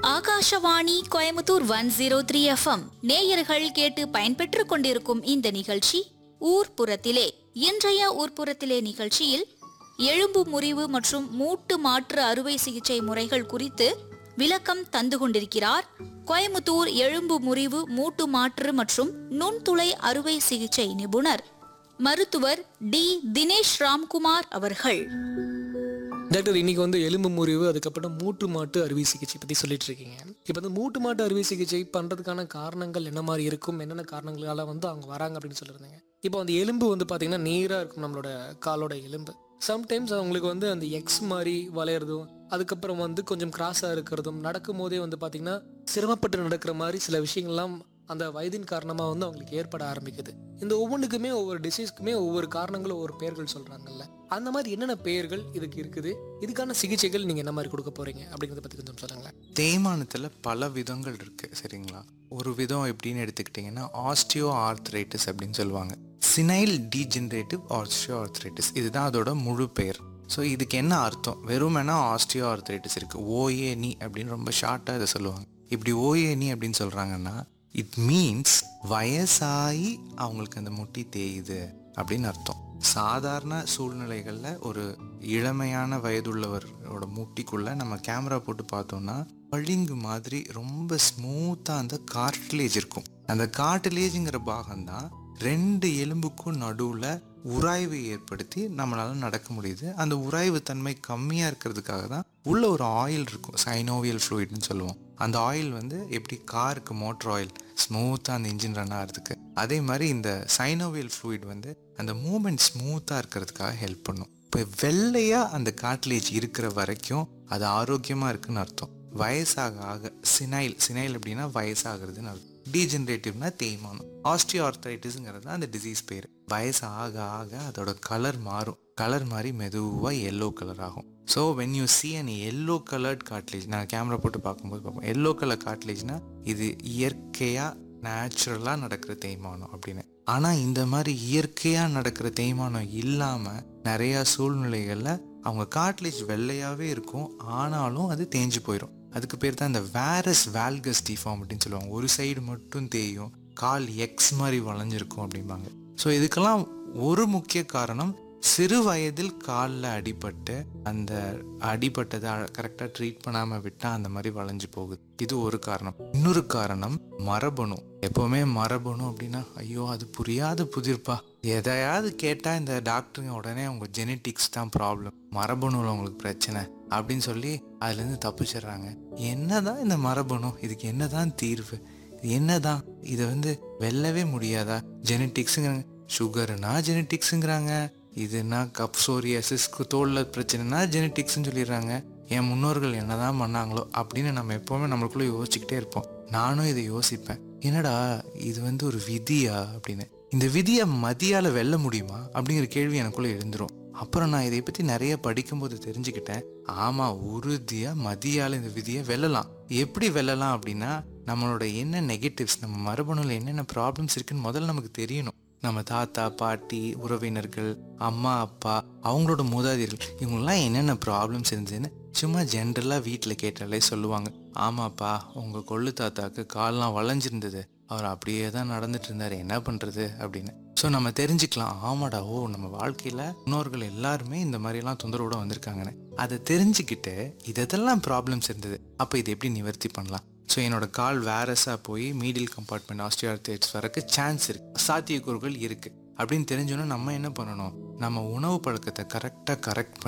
Akashvani Coimbatore one zero three FM நேயர்கள் கேட்டு பயன்பெற்றுக் கொண்டிருக்கும் இந்த நிகழ்ச்சி ஊர்ப்புறத்திலே இன்றைய ஊர்ப்புறத்திலே நிகழ்ச்சியில் எலும்பு முறிவு மற்றும் மூட்டு மாற்று அறுவை சிகிச்சை முறைகள் குறித்து விளக்கம் தந்து கொண்டிருக்கிறார் கோயமுத்தூர் எலும்பு முறிவு மூட்டு மாற்று மற்றும் நுண்துளை அறுவை சிகிச்சை நிபுணர் மருத்துவர் டி தினேஷ் ராம்குமார் அவர்கள் டாக்டர் இன்னைக்கு வந்து எலும்பு முறிவு அதுக்கப்புறம் மூட்டு மாட்டு அறுவை சிகிச்சை பற்றி சொல்லிட்டு இருக்கீங்க இப்போ வந்து மூட்டு மாட்டு அறுவை சிகிச்சை பண்ணுறதுக்கான காரணங்கள் என்ன மாதிரி இருக்கும் என்னென்ன காரணங்களால வந்து அவங்க வராங்க அப்படின்னு சொல்லியிருந்தீங்க இப்போ அந்த எலும்பு வந்து பார்த்தீங்கன்னா நேராக இருக்கும் நம்மளோட காலோட எலும்பு சம்டைம்ஸ் அவங்களுக்கு வந்து அந்த எக்ஸ் மாதிரி வளையிறதும் அதுக்கப்புறம் வந்து கொஞ்சம் கிராஸாக இருக்கிறதும் நடக்கும் போதே வந்து பார்த்தீங்கன்னா சிரமப்பட்டு நடக்கிற மாதிரி சில விஷயங்கள்லாம் அந்த வயதின் காரணமாக வந்து அவங்களுக்கு ஏற்பட ஆரம்பிக்குது இந்த ஒவ்வொன்றுக்குமே ஒவ்வொரு டிசீஸ்க்குமே ஒவ்வொரு காரணங்களும் ஒவ்வொரு பெயர்கள் சொல்கிறாங்கல்ல அந்த மாதிரி என்னென்ன பெயர்கள் இதுக்கு இருக்குது இதுக்கான சிகிச்சைகள் நீங்கள் என்ன மாதிரி கொடுக்க போகிறீங்க அப்படிங்கிறத பற்றி கொஞ்சம் சொல்லுங்களேன் தேய்மானத்தில் பல விதங்கள் இருக்குது சரிங்களா ஒரு விதம் எப்படின்னு எடுத்துக்கிட்டிங்கன்னா ஆஸ்டியோ ஆர்த்ரைட்டிஸ் அப்படின்னு சொல்லுவாங்க சினைல் டீஜெனரேட்டிவ் ஆஸ்டியோ ஆர்த்ரைட்டிஸ் இதுதான் அதோட முழு பெயர் ஸோ இதுக்கு என்ன அர்த்தம் வெறுமனா ஆஸ்டியோ ஆர்த்ரைட்டிஸ் இருக்குது ஓஏனி அப்படின்னு ரொம்ப ஷார்ட்டாக இதை சொல்லுவாங்க இப்படி ஓஏனி அப்படின்னு சொல்கிறாங்கன்னா இட் மீன்ஸ் வயசாகி அவங்களுக்கு அந்த முட்டி தேயுது அப்படின்னு அர்த்தம் சாதாரண சூழ்நிலைகளில் ஒரு இளமையான வயதுள்ளவரோட முட்டிக்குள்ள நம்ம கேமரா போட்டு பார்த்தோம்னா பளிங்கு மாதிரி ரொம்ப ஸ்மூத்தாக அந்த கார்ட்லேஜ் இருக்கும் அந்த கார்ட்லேஜுங்கிற பாகம்தான் ரெண்டு எலும்புக்கும் நடுவில் உராய்வை ஏற்படுத்தி நம்மளால நடக்க முடியுது அந்த உராய்வு தன்மை கம்மியாக இருக்கிறதுக்காக தான் உள்ள ஒரு ஆயில் இருக்கும் சைனோவியல் ஃப்ளூயிட்னு சொல்லுவோம் அந்த ஆயில் வந்து எப்படி காருக்கு மோட்டர் ஆயில் ஸ்மூத்தாக அந்த இன்ஜின் ரன் ஆகிறதுக்கு அதே மாதிரி இந்த சைனோவியல் ஃப்ளூயிட் வந்து அந்த மூமெண்ட் ஸ்மூத்தாக இருக்கிறதுக்காக ஹெல்ப் பண்ணும் இப்போ வெள்ளையாக அந்த காட்லேஜ் இருக்கிற வரைக்கும் அது ஆரோக்கியமாக இருக்குன்னு அர்த்தம் வயசாக ஆக சினைல் சினைல் அப்படின்னா வயசாகிறதுன்னு அர்த்தம் டீஜெனரேட்டிவ்னா தேய்மானம் ஆஸ்டியோ ஆர்த்ரைட்டிஸுங்கிறது அந்த டிசீஸ் பேர் வயசு ஆக ஆக அதோட கலர் மாறும் கலர் மாறி மெதுவாக எல்லோ கலர் ஆகும் so when you see an yellow coloured காட்லேஜ் நான் கேமரா போட்டு பார்க்கும்போது பார்ப்போம் எல்லோ கலர் காட்லேஜ்னா இது இயற்கையாக நேச்சுரலாக நடக்கிற தேய்மானம் அப்படின்னு ஆனால் இந்த மாதிரி இயற்கையாக நடக்கிற தேய்மானம் இல்லாமல் நிறையா சூழ்நிலைகளில் அவங்க காட்லேஜ் வெள்ளையாகவே இருக்கும் ஆனாலும் அது தேஞ்சு போயிடும் அதுக்கு பேர் தான் இந்த வேரஸ் வேல்கஸ் டிஃபார்ம் அப்படின்னு சொல்லுவாங்க ஒரு சைடு மட்டும் தேயும் கால் எக்ஸ் மாதிரி வளைஞ்சிருக்கும் அப்படிம்பாங்க ஸோ இதுக்கெல்லாம் ஒரு முக்கிய காரணம் சிறு வயதில் காலில் அடிபட்டு அந்த அடிபட்டதை கரெக்டாக ட்ரீட் பண்ணாமல் விட்டால் அந்த மாதிரி வளைஞ்சு போகுது இது ஒரு காரணம் இன்னொரு காரணம் மரபணு எப்போவுமே மரபணு அப்படின்னா ஐயோ அது புரியாத புதிர்ப்பா எதையாவது கேட்டால் இந்த டாக்டருங்க உடனே அவங்க ஜெனட்டிக்ஸ் தான் ப்ராப்ளம் மரபணுவில் உங்களுக்கு பிரச்சனை அப்படின்னு சொல்லி அதுலேருந்து தப்பிச்சிடுறாங்க என்னதான் இந்த மரபணு இதுக்கு என்னதான் தீர்வு இது என்னதான் இதை வந்து வெல்லவே முடியாதா ஜெனட்டிக்ஸுங்கிறாங்க சுகர்னா ஜெனட்டிக்ஸுங்கிறாங்க இதுனா கப்சோரியாசிஸ்க்கு தோலில் பிரச்சனைனா ஜெனட்டிக்ஸ்னு சொல்லிடுறாங்க என் முன்னோர்கள் என்னதான் பண்ணாங்களோ அப்படின்னு நம்ம எப்போவுமே நம்மளுக்குள்ள யோசிச்சுக்கிட்டே இருப்போம் நானும் இதை யோசிப்பேன் என்னடா இது வந்து ஒரு விதியா அப்படின்னு இந்த விதியை மதியால வெல்ல முடியுமா அப்படிங்கிற கேள்வி எனக்குள்ள எழுந்துரும் அப்புறம் நான் இதை பற்றி நிறைய படிக்கும்போது தெரிஞ்சுக்கிட்டேன் ஆமாம் உறுதியாக மதியால் இந்த விதியை வெல்லலாம் எப்படி வெல்லலாம் அப்படின்னா நம்மளோட என்ன நெகட்டிவ்ஸ் நம்ம மரபணுல என்னென்ன ப்ராப்ளம்ஸ் இருக்குன்னு முதல்ல நமக்கு தெரியணும் நம்ம தாத்தா பாட்டி உறவினர்கள் அம்மா அப்பா அவங்களோட மூதாதையர்கள் இவங்கெல்லாம் என்னென்ன ப்ராப்ளம்ஸ் இருந்ததுன்னு சும்மா ஜென்ரலாக வீட்டில் கேட்டாலே சொல்லுவாங்க ஆமாப்பா உங்கள் கொள்ளு தாத்தாக்கு கால்லாம் வளைஞ்சிருந்தது அவர் அப்படியே தான் நடந்துட்டு இருந்தார் என்ன பண்ணுறது அப்படின்னு ஸோ நம்ம தெரிஞ்சுக்கலாம் ஆமாடா ஓ நம்ம வாழ்க்கையில் முன்னோர்கள் எல்லாருமே இந்த மாதிரிலாம் தொந்தரவோட வந்திருக்காங்கன்னு அதை தெரிஞ்சுக்கிட்டு இதெல்லாம் ப்ராப்ளம்ஸ் இருந்தது அப்போ இதை எப்படி நிவர்த்தி பண்ணலாம் ஸோ என்னோட கால் வேரஸாக போய் மீடியல் கம்பார்ட்மெண்ட் ஆஸ்டியார்த்தேட்ஸ் வரக்கு சான்ஸ் இருக்கு சாத்தியக்கூறுகள் இருக்கு அப்படின்னு தெரிஞ்சோன்னா நம்ம என்ன பண்ணணும் நம்ம உணவு பழக்கத்தை கரெக்டாக கரெக்ட் பண்ணி